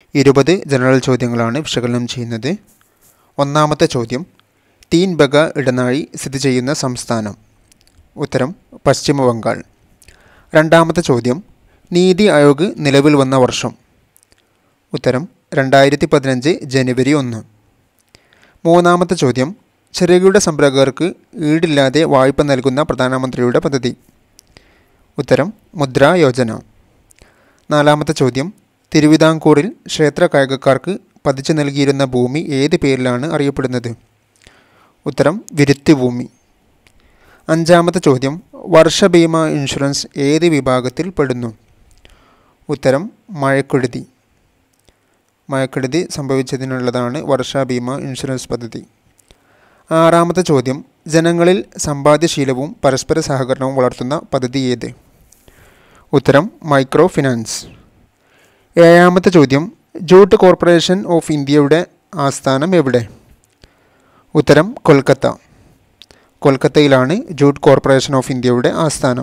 ഇരുപത് ജനറൽ ചോദ്യങ്ങളാണ് വിശകലനം ചെയ്യുന്നത് ഒന്നാമത്തെ ചോദ്യം തീൻ ബഗ ഇടനാഴി സ്ഥിതി ചെയ്യുന്ന സംസ്ഥാനം ഉത്തരം പശ്ചിമ ബംഗാൾ രണ്ടാമത്തെ ചോദ്യം നീതി ആയോഗ് നിലവിൽ വന്ന വർഷം ഉത്തരം രണ്ടായിരത്തി പതിനഞ്ച് ജനുവരി ഒന്ന് മൂന്നാമത്തെ ചോദ്യം ചെറുകിട സംരംഭകർക്ക് ഈടില്ലാതെ വായ്പ നൽകുന്ന പ്രധാനമന്ത്രിയുടെ പദ്ധതി ഉത്തരം മുദ്രാ യോജന നാലാമത്തെ ചോദ്യം തിരുവിതാംകൂറിൽ ക്ഷേത്ര കായികക്കാർക്ക് പതിച്ചു നൽകിയിരുന്ന ഭൂമി ഏത് പേരിലാണ് അറിയപ്പെടുന്നത് ഉത്തരം വിരുത്തി ഭൂമി അഞ്ചാമത്തെ ചോദ്യം വർഷ ബീമ ഇൻഷുറൻസ് ഏത് വിഭാഗത്തിൽ പെടുന്നു ഉത്തരം മഴക്കെടുതി മഴക്കെടുതി സംഭവിച്ചതിനുള്ളതാണ് വർഷ ബീമ ഇൻഷുറൻസ് പദ്ധതി ആറാമത്തെ ചോദ്യം ജനങ്ങളിൽ സമ്പാദ്യശീലവും പരസ്പര സഹകരണവും വളർത്തുന്ന പദ്ധതി ഏത് ഉത്തരം മൈക്രോ ഫിനാൻസ് ഏഴാമത്തെ ചോദ്യം ജൂട്ട് കോർപ്പറേഷൻ ഓഫ് ഇന്ത്യയുടെ ആസ്ഥാനം എവിടെ ഉത്തരം കൊൽക്കത്ത കൊൽക്കത്തയിലാണ് ജൂട്ട് കോർപ്പറേഷൻ ഓഫ് ഇന്ത്യയുടെ ആസ്ഥാനം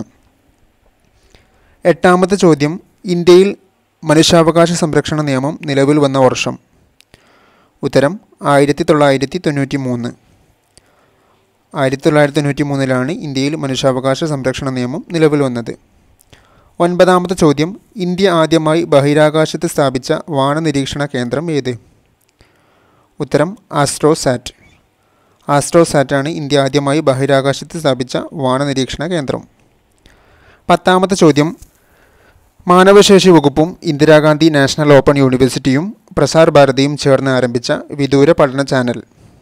എട്ടാമത്തെ ചോദ്യം ഇന്ത്യയിൽ മനുഷ്യാവകാശ സംരക്ഷണ നിയമം നിലവിൽ വന്ന വർഷം ഉത്തരം ആയിരത്തി തൊള്ളായിരത്തി തൊണ്ണൂറ്റി മൂന്ന് ആയിരത്തി തൊള്ളായിരത്തി തൊണ്ണൂറ്റി മൂന്നിലാണ് ഇന്ത്യയിൽ മനുഷ്യാവകാശ സംരക്ഷണ നിയമം നിലവിൽ വന്നത് ഒൻപതാമത്തെ ചോദ്യം ഇന്ത്യ ആദ്യമായി ബഹിരാകാശത്ത് സ്ഥാപിച്ച വാന നിരീക്ഷണ കേന്ദ്രം ഏത് ഉത്തരം ആസ്ട്രോസാറ്റ് ആസ്ട്രോസാറ്റാണ് ഇന്ത്യ ആദ്യമായി ബഹിരാകാശത്ത് സ്ഥാപിച്ച വാന നിരീക്ഷണ കേന്ദ്രം പത്താമത്തെ ചോദ്യം മാനവശേഷി വകുപ്പും ഇന്ദിരാഗാന്ധി നാഷണൽ ഓപ്പൺ യൂണിവേഴ്സിറ്റിയും പ്രസാർ ഭാരതിയും ചേർന്ന് ആരംഭിച്ച വിദൂര പഠന ചാനൽ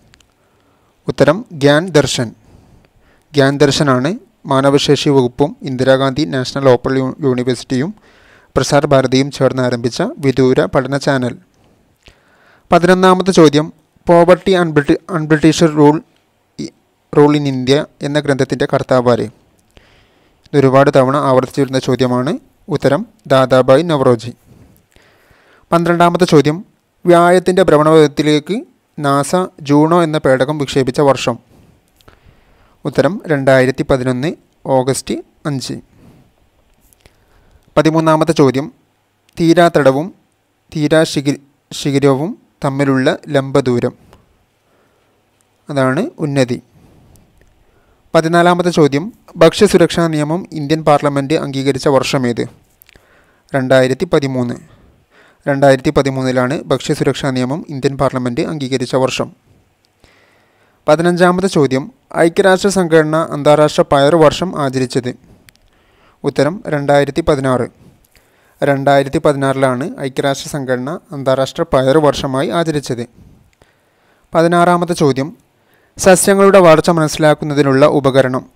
ഉത്തരം ഗ്യാൻ ദർശൻ ഗ്യാൻ ദർശനാണ് മാനവശേഷി വകുപ്പും ഇന്ദിരാഗാന്ധി നാഷണൽ ഓപ്പൺ യൂ- യൂണിവേഴ്സിറ്റിയും പ്രസാർ ഭാരതിയും ചേർന്ന് ആരംഭിച്ച വിദൂര പഠന ചാനൽ പതിനൊന്നാമത്തെ ചോദ്യം പോവർട്ടി ആൻഡ് ബ്രിട്ടി unBritish rule rule in India എന്ന ഗ്രന്ഥത്തിൻ്റെ കർത്താവാര് ഇത് ഒരുപാട് തവണ ആവർത്തിച്ചു വരുന്ന ചോദ്യമാണ് ഉത്തരം ദാദാബായ് നവറോജി പന്ത്രണ്ടാമത്തെ ചോദ്യം വ്യാഴത്തിൻ്റെ ഭ്രമണപഥത്തിലേക്ക് നാസ ജൂണോ എന്ന പേടകം വിക്ഷേപിച്ച വർഷം ഉത്തരം രണ്ടായിരത്തി പതിനൊന്ന് ഓഗസ്റ്റ് അഞ്ച് പതിമൂന്നാമത്തെ ചോദ്യം തീരാത്തടവും തീരാ ശിഖി ശിഖിരവും തമ്മിലുള്ള ലംബദൂരം അതാണ് ഉന്നതി പതിനാലാമത്തെ ചോദ്യം ഭക്ഷ്യസുരക്ഷാ നിയമം ഇന്ത്യൻ പാർലമെൻറ്റ് അംഗീകരിച്ച വർഷമേത് രണ്ടായിരത്തി പതിമൂന്ന് രണ്ടായിരത്തി പതിമൂന്നിലാണ് ഭക്ഷ്യസുരക്ഷാ നിയമം ഇന്ത്യൻ പാർലമെൻറ്റ് അംഗീകരിച്ച വർഷം പതിനഞ്ചാമത്തെ ചോദ്യം ഐക്യരാഷ്ട്ര സംഘടന അന്താരാഷ്ട്ര പയർ വർഷം ആചരിച്ചത് ഉത്തരം രണ്ടായിരത്തി പതിനാറ് രണ്ടായിരത്തി പതിനാറിലാണ് ഐക്യരാഷ്ട്ര സംഘടന അന്താരാഷ്ട്ര പയർ വർഷമായി ആചരിച്ചത് പതിനാറാമത്തെ ചോദ്യം സസ്യങ്ങളുടെ വളർച്ച മനസ്സിലാക്കുന്നതിനുള്ള ഉപകരണം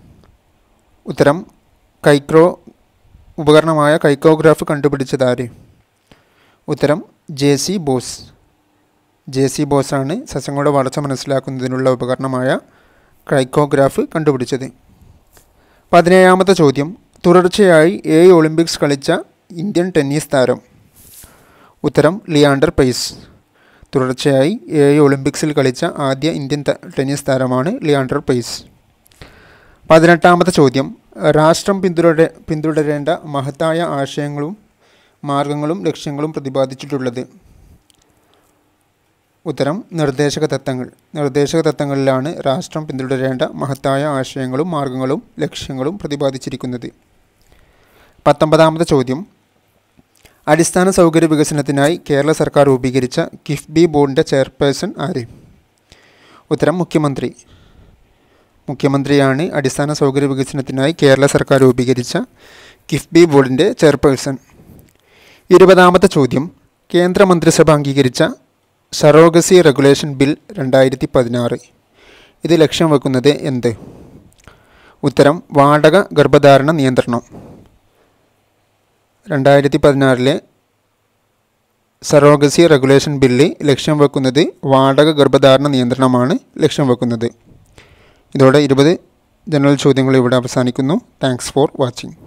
ഉത്തരം കൈക്രോ ഉപകരണമായ കൈക്കോഗ്രാഫ് കണ്ടുപിടിച്ചതാര് ഉത്തരം J C Bose J C ബോസാണ് സസ്യങ്ങളുടെ വളർച്ച മനസ്സിലാക്കുന്നതിനുള്ള ഉപകരണമായ കൈക്കോഗ്രാഫ് കണ്ടുപിടിച്ചത് പതിനേഴാമത്തെ ചോദ്യം തുടർച്ചയായി ഏഴ് ഒളിമ്പിക്സ് കളിച്ച ഇന്ത്യൻ ടെന്നീസ് താരം ഉത്തരം ലിയാണ്ടർ പെയ്സ് തുടർച്ചയായി ഏഴ് ഒളിമ്പിക്സിൽ കളിച്ച ആദ്യ ഇന്ത്യൻ ത- ടെന്നീസ് താരമാണ് ലിയാണ്ടർ പെയ്സ് പതിനെട്ടാമത്തെ ചോദ്യം രാഷ്ട്രം പിന്തുടര പിന്തുടരേണ്ട മഹത്തായ ആശയങ്ങളും മാർഗങ്ങളും ലക്ഷ്യങ്ങളും പ്രതിപാദിച്ചിട്ടുള്ളത് ഉത്തരം നിർദ്ദേശക തത്വങ്ങൾ നിർദ്ദേശക തത്വങ്ങളിലാണ് രാഷ്ട്രം പിന്തുടരേണ്ട മഹത്തായ ആശയങ്ങളും മാർഗങ്ങളും ലക്ഷ്യങ്ങളും പ്രതിപാദിച്ചിരിക്കുന്നത് പത്തൊമ്പതാമത്തെ ചോദ്യം അടിസ്ഥാന സൗകര്യ വികസനത്തിനായി കേരള സർക്കാർ രൂപീകരിച്ച കിഫ്ബി ബോർഡിൻ്റെ ചെയർപേഴ്സൺ ആര് ഉത്തരം മുഖ്യമന്ത്രി മുഖ്യമന്ത്രിയാണ് അടിസ്ഥാന സൗകര്യ വികസനത്തിനായി കേരള സർക്കാർ രൂപീകരിച്ച കിഫ്ബി ബോർഡിൻ്റെ ചെയർപേഴ്സൺ ഇരുപതാമത്തെ ചോദ്യം കേന്ദ്ര മന്ത്രിസഭ അംഗീകരിച്ച സറോഗസി റെഗുലേഷൻ ബിൽ രണ്ടായിരത്തി പതിനാറ് ഇത് ലക്ഷ്യം വെക്കുന്നത് എന്ത് ഉത്തരം വാടക ഗർഭധാരണ നിയന്ത്രണം രണ്ടായിരത്തി പതിനാറിലെ സറോഗസി റെഗുലേഷൻ ബില്ല് ലക്ഷ്യം വെക്കുന്നത് വാടക ഗർഭധാരണ നിയന്ത്രണമാണ് ലക്ഷ്യം വെക്കുന്നത് ഇതോടെ ഇരുപത് ജനറൽ ചോദ്യങ്ങൾ ഇവിടെ അവസാനിക്കുന്നു താങ്ക്സ് ഫോർ വാച്ചിങ്